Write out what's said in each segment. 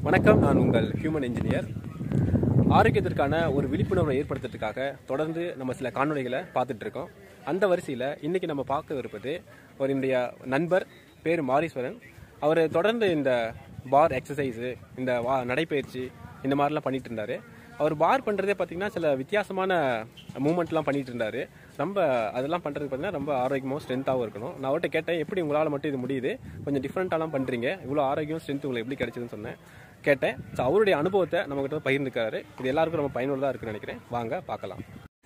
வணக்கம் நான் உங்கள் ஹியூமன் இன்ஜினியர் ஆரோக்கியத்திற்கான ஒரு விழிப்புணர்வை ஏற்படுத்துறதுக்காக தொடர்ந்து நம்ம சில காணொளிகளை பார்த்துட்டு இருக்கோம் அந்த வரிசையில் இன்னைக்கு நம்ம பார்க்க இருப்பது ஒரு என்னுடைய நண்பர் பேர் மாரீஸ்வரன் அவர் தொடர்ந்து இந்த பார் எக்ஸசைஸு இந்த வா நடைப்பயிற்சி இந்த மாதிரிலாம் பண்ணிட்டு இருந்தாரு அவர் பார் பண்ணுறதே பார்த்தீங்கன்னா சில வித்தியாசமான மூமெண்ட்லாம் பண்ணிட்டு இருந்தாரு ரொம்ப அதெல்லாம் பண்ணுறதுக்கு பார்த்தீங்கன்னா ரொம்ப ஆரோக்கியமாகவும் ஸ்ட்ரென்த்தாகவும் இருக்கணும் நான் அவர்கிட்ட கேட்டேன் எப்படி உங்களால் மட்டும் இது முடியுது கொஞ்சம் டிஃப்ரெண்ட்டாலாம் பண்ணுறீங்க இவ்வளோ ஆரோக்கியம் ஸ்ட்ரென்த் உங்களுக்கு எப்படி கிடைச்சதுன்னு சொன்னேன் கேட்டேன் ஸோ அவருடைய அனுபவத்தை நம்மகிட்ட பகிர்ந்துக்காரு இது எல்லாருக்கும் ரொம்ப பயனுள்ளதாக இருக்குன்னு நினைக்கிறேன் வாங்க பார்க்கலாம்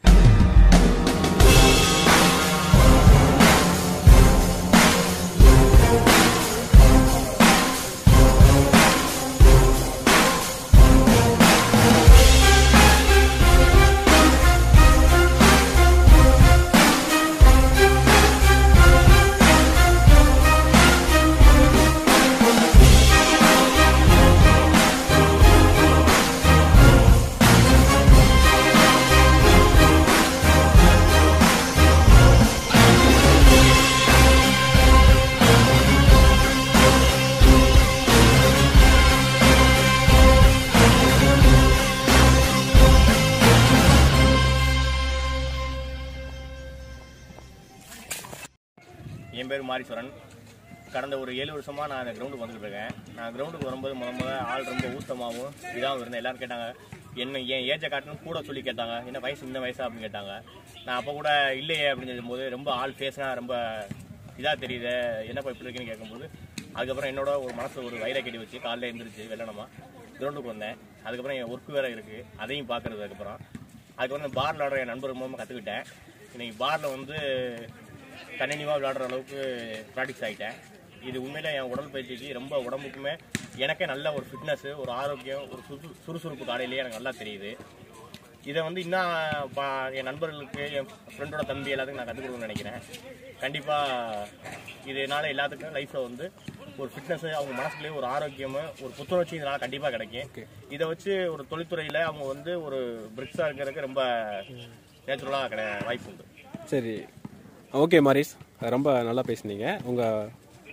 என் பேர் மாரீஸ்வரன் கடந்த ஒரு ஏழு வருஷமாக நான் இந்த கிரவுண்டுக்கு வந்துட்டு இருக்கேன் நான் கிரவுண்டுக்கு வரும்போது முத முத ஆள் ரொம்ப ஊத்தமாகவும் இதாகவும் இருந்தேன் எல்லாரும் கேட்டாங்க என்ன என் ஏஜை காட்டணும் கூட சொல்லி கேட்டாங்க என்ன வயசு இந்த வயசா அப்படின்னு கேட்டாங்க நான் அப்போ கூட இல்லையே அப்படின்னு சொல்லும்போது ரொம்ப ஆள் பேசினா ரொம்ப இதாக தெரியுது என்னப்பா இப்படி இருக்குன்னு கேட்கும்போது அதுக்கப்புறம் என்னோட ஒரு மனசில் ஒரு வைரை கட்டி வச்சு காலைல எழுந்திரிச்சு வெள்ளனமா கிரவுண்டுக்கு வந்தேன் அதுக்கப்புறம் என் ஒர்க் வேறு இருக்குது அதையும் பார்க்குறது அதுக்கப்புறம் அதுக்கப்புறம் இந்த பார் விளாடுற என் நண்பர் மூலமாக கற்றுக்கிட்டேன் இன்னைக்கு பாரில் வந்து கண்டினியூவாக விளையாடுற அளவுக்கு ப்ராக்டிஸ் ஆகிட்டேன் இது உண்மையில என் உடல் பயிற்சிக்கு ரொம்ப உடம்புக்குமே எனக்கே நல்ல ஒரு ஃபிட்னஸ் ஒரு ஆரோக்கியம் ஒரு சுறு சுறுசுறுப்பு காலையிலேயே எனக்கு நல்லா தெரியுது இதை வந்து இன்னும் பா என் நண்பர்களுக்கு என் ஃப்ரெண்டோட தம்பி எல்லாத்துக்கும் நான் கற்றுக் கொடுக்கணும்னு நினைக்கிறேன் கண்டிப்பாக இதனால எல்லாத்துக்கும் லைஃப்பில் வந்து ஒரு ஃபிட்னஸ் அவங்க மனசுக்குள்ளேயே ஒரு ஆரோக்கியமும் ஒரு புத்துணர்ச்சி இதனால் கண்டிப்பாக கிடைக்கும் இதை வச்சு ஒரு தொழில்துறையில் அவங்க வந்து ஒரு பிரிக்ஸாக இருக்கிறதுக்கு ரொம்ப நேச்சுரலாக கிடை வாய்ப்பு உண்டு சரி ஓகே மாரிஸ் ரொம்ப நல்லா பேசுனீங்க உங்கள்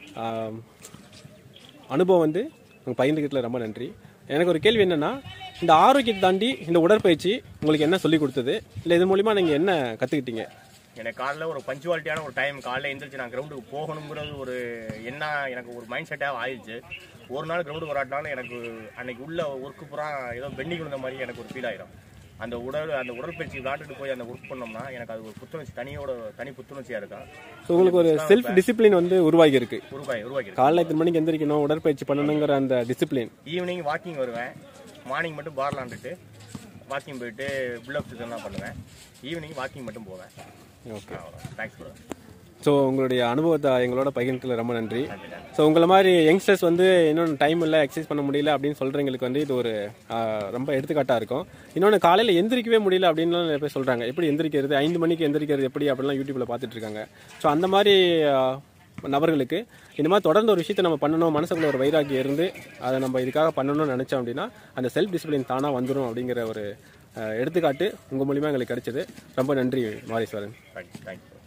அனுபவம் வந்து உங்கள் பகிர்ந்துக்கிட்டல ரொம்ப நன்றி எனக்கு ஒரு கேள்வி என்னென்னா இந்த ஆரோக்கியத்தை தாண்டி இந்த உடற்பயிற்சி உங்களுக்கு என்ன சொல்லி கொடுத்தது இல்லை இது மூலிமா நீங்கள் என்ன கற்றுக்கிட்டீங்க எனக்கு காலைல ஒரு பஞ்சுவாலிட்டியான ஒரு டைம் காலைல எந்திரிச்சு நான் கிரவுண்டுக்கு போகணுங்கிறது ஒரு என்ன எனக்கு ஒரு மைண்ட் செட்டாக ஆயிடுச்சு ஒரு நாள் கிரவுண்டுக்கு வராட்டினாலும் எனக்கு அன்னைக்கு உள்ள ஒர்க்கு பூரா ஏதோ பெண்டிங் விழுந்த மாதிரி எனக்கு ஒரு ஃபீல் ஆயிரும் அந்த உடல் அந்த உடற்பயிற்சி விளாண்டுட்டு போய் அந்த ஒர்க் பண்ணோம்னா எனக்கு அது ஒரு புத்துணர்ச்சி தனியோட தனி புத்துணர்ச்சியாக இருக்கும் ஸோ உங்களுக்கு ஒரு செல்ஃப் டிசிப்ளின் வந்து உருவாகி இருக்கு உருவாகி உருவாக்கி காலைல இத்தனை மணிக்கு எந்திரிக்கணும் உடற்பயிற்சி பண்ணணுங்கிற அந்த டிசிப்ளின் ஈவினிங் வாக்கிங் வருவேன் மார்னிங் மட்டும் பார் விளாண்டுட்டு வாக்கிங் போயிட்டு புல்லப் இதெல்லாம் பண்ணுவேன் ஈவினிங் வாக்கிங் மட்டும் போவேன் ஓகே தேங்க்ஸ் ப்ரோ ஸோ உங்களுடைய அனுபவத்தை எங்களோட பகிர்ந்துல ரொம்ப நன்றி ஸோ உங்களை மாதிரி யங்ஸ்டர்ஸ் வந்து இன்னொன்று டைம் இல்லை எக்ஸசைஸ் பண்ண முடியல அப்படின்னு சொல்கிறவங்களுக்கு வந்து இது ஒரு ஆஹ், ரொம்ப எடுத்துக்காட்டாக இருக்கும் இன்னொன்று காலையில் எந்திரிக்கவே முடியல அப்படின்லாம் நிறைய பேர் சொல்கிறாங்க எப்படி எந்திரிக்கிறது ஐந்து மணிக்கு எந்திரிக்கிறது எப்படி அப்படிலாம் யூடியூப்பில் பார்த்துட்டு இருக்காங்க ஸோ அந்த மாதிரி ஆஹ், நபர்களுக்கு இந்த மாதிரி தொடர்ந்து ஒரு விஷயத்தை நம்ம பண்ணணும் மனசுக்குள்ள ஒரு வைராக்கியம் இருந்து அதை நம்ம இதுக்காக பண்ணணும்னு நினச்சோம் அப்படின்னா அந்த செல்ஃப் டிசிப்ளின் தானாக வந்துடும் அப்படிங்கிற ஒரு ஆஹ், எடுத்துக்காட்டு உங்கள் மூலிமா எங்களுக்கு கிடைச்சது ரொம்ப நன்றி மாரீஸ்வரன் தேங்க்ஸ் தேங்க்ஸ்